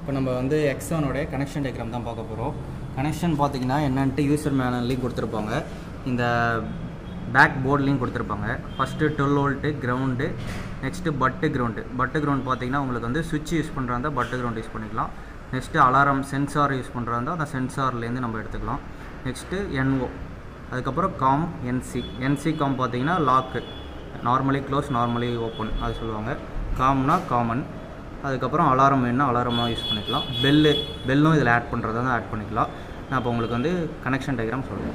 இப்போ நம்ம வந்து எக்ஸானோட கனெக்ஷன் டயக்ராம் தான் பார்க்க போகிறோம் கனெக்ஷன் பார்த்தீங்கன்னா என்னன்ட்டு யூசர் மேனர்லையும் கொடுத்துருப்பாங்க இந்த பேக் போர்ட்லேயும் கொடுத்துருப்பாங்க first twelve volt ground next பட்டு கிரவுண்டு பட்டு கிரவுண்ட் பார்த்தீங்கன்னா உங்களுக்கு வந்து சுவிட்ச் யூஸ் பண்ணுறாந்தா பட்டு கிரவுண்ட் யூஸ் பண்ணிக்கலாம் நெக்ஸ்ட்டு அலாரம் சென்சார் யூஸ் பண்ணுறாந்தா அந்த சென்சார்லேருந்து நம்ம எடுத்துக்கலாம் நெக்ஸ்ட்டு என்ஓ அதுக்கப்புறம் காம் என்சி என்சி காம் பார்த்தீங்கன்னா lock normally close normally open அது சொல்லுவாங்க காம்னா காமன் அதுக்கப்புறம் அலாரம் வேணும்னா அலாரமாக யூஸ் பண்ணிக்கலாம் பெல்லு பெல்லும் இதில் ஆட் பண்ணுறதா தான் ஆட் பண்ணிக்கலாம் நான் இப்போ உங்களுக்கு வந்து கனெக்ஷன் டயக்ராம் சொல்கிறேன்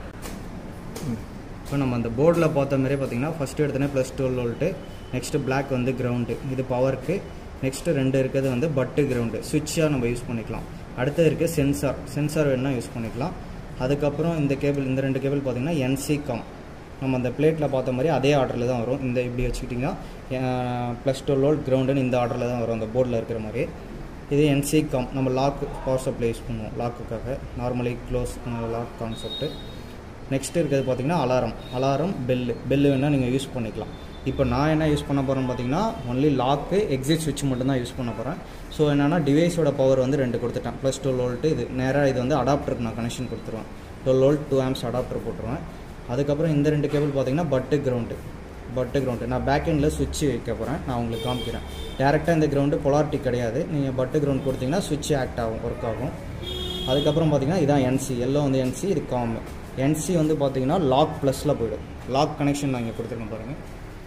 இப்போ நம்ம அந்த போர்டில் பார்த்த மாதிரியே பார்த்தீங்கன்னா ஃபஸ்ட்டு எடுத்தோன்னே plus twelve volt next black வந்து கிரவுண்டு இது பவருக்கு நெக்ஸ்ட்டு ரெண்டு இருக்கிறது வந்து பட்டு கிரவுண்டு சுவிட்சாக நம்ம யூஸ் பண்ணிக்கலாம் அடுத்தது இருக்குது சென்சார் சென்சார் வேணும்னா யூஸ் பண்ணிக்கலாம் அதுக்கப்புறம் இந்த கேபிள் இந்த ரெண்டு கேபிள் பார்த்தீங்கன்னா என்சி காம் நம்ம அந்த பிளேட்டில் பார்த்த மாதிரி அதே ஆர்டரில் தான் வரும் இந்த இப்படி வச்சுக்கிட்டிங்கன்னா ப்ளஸ் டுவெல் வோல்ட் கிரவுண்டுன்னு இந்த ஆர்டரில் தான் வரும் அந்த போர்டில் இருக்கிற மாதிரி இது என்சி காம் நம்ம லாக் பவர் சப்ளை யூஸ் பண்ணுவோம் லாக்குக்காக normally close lock concept next இருக்கிறது பார்த்தீங்கன்னா அலாரம் அலாரம் பெல்லு பெல்லு வேணால் நீங்கள் யூஸ் பண்ணிக்கலாம் இப்போ நான் என்ன யூஸ் பண்ண போகிறேன்னு பார்த்தீங்கன்னா ஒன்லி லாக்கு எக்ஸிட் சுவிட்ச் மட்டும் தான் யூஸ் பண்ண போகிறேன் ஸோ என்னென்னா டிவைஸோட பவர் வந்து ரெண்டு கொடுத்துட்டேன் ப்ளஸ் டுவெல் வோல்ட்டு இது நேராக இது வந்து அடாப்டருக்கு நான் கனெக்ஷன் கொடுத்துருவேன் twelve volt two amps adapter போட்டுருவேன் அதுக்கப்புறம் இந்த ரெண்டு கேபிள் பார்த்தீங்கன்னா பட்டு கிரவுண்டு பட்டு கிரவுண்டு நான் பேக் எண்டில் சுவிட்ச் வைக்க போகிறேன் நான் உங்களுக்கு காமிக்கிறேன் டேரெக்டாக இந்த கிரவுண்டு பொலாரிட்டி கிடையாது நீங்கள் பட்டு கிரவுண்ட் கொடுத்தீங்கன்னா சுவிட்ச் ஆக்ட் ஆகும் ஒர்க் ஆகும் அதுக்கப்புறம் பார்த்தீங்கன்னா இதான் என்சி எல்லோ வந்து என்சி இது காம் என்சி வந்து பார்த்தீங்கன்னா லாக் ப்ளஸில் போயிடும் லாக் கனெக்ஷன் நான் இங்கே கொடுத்துருக்கேன் பாருங்கள்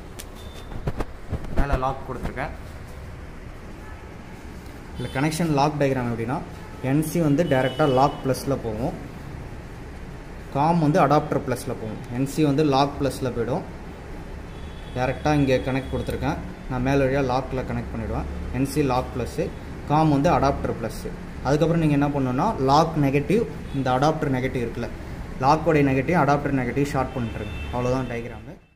மேலே லாக் கொடுத்துருக்கேன் இல்லை கனெக்ஷன் லாக் டயக்ராம் எப்படின்னா என்சி வந்து டேரெக்டாக லாக் ப்ளஸில் போகும் காம் வந்து அடாப்டர் ப்ளஸில் போகும் என்சி வந்து லாக் ப்ளஸில் போயிடும் டேரெக்டாக இங்கே கனெக்ட் கொடுத்துருக்கேன் நான் மேல் வழியாக லாக்கில் கனெக்ட் பண்ணிவிடுவேன் என்சி லாக் ப்ளஸ்ஸு காம் வந்து அடாப்டர் ப்ளஸ்ஸு அதுக்கப்புறம் நீங்கள் என்ன பண்ணணுன்னா லாக் நெகட்டிவ் இந்த அடாப்டர் நெகட்டிவ் இருக்குல்ல லாக்கோடைய நெகட்டிவ் அடாப்டர் நெகட்டிவ் ஷார்ட் பண்ணிட்டுருங்க அவ்வளோதான் டயக்ராமு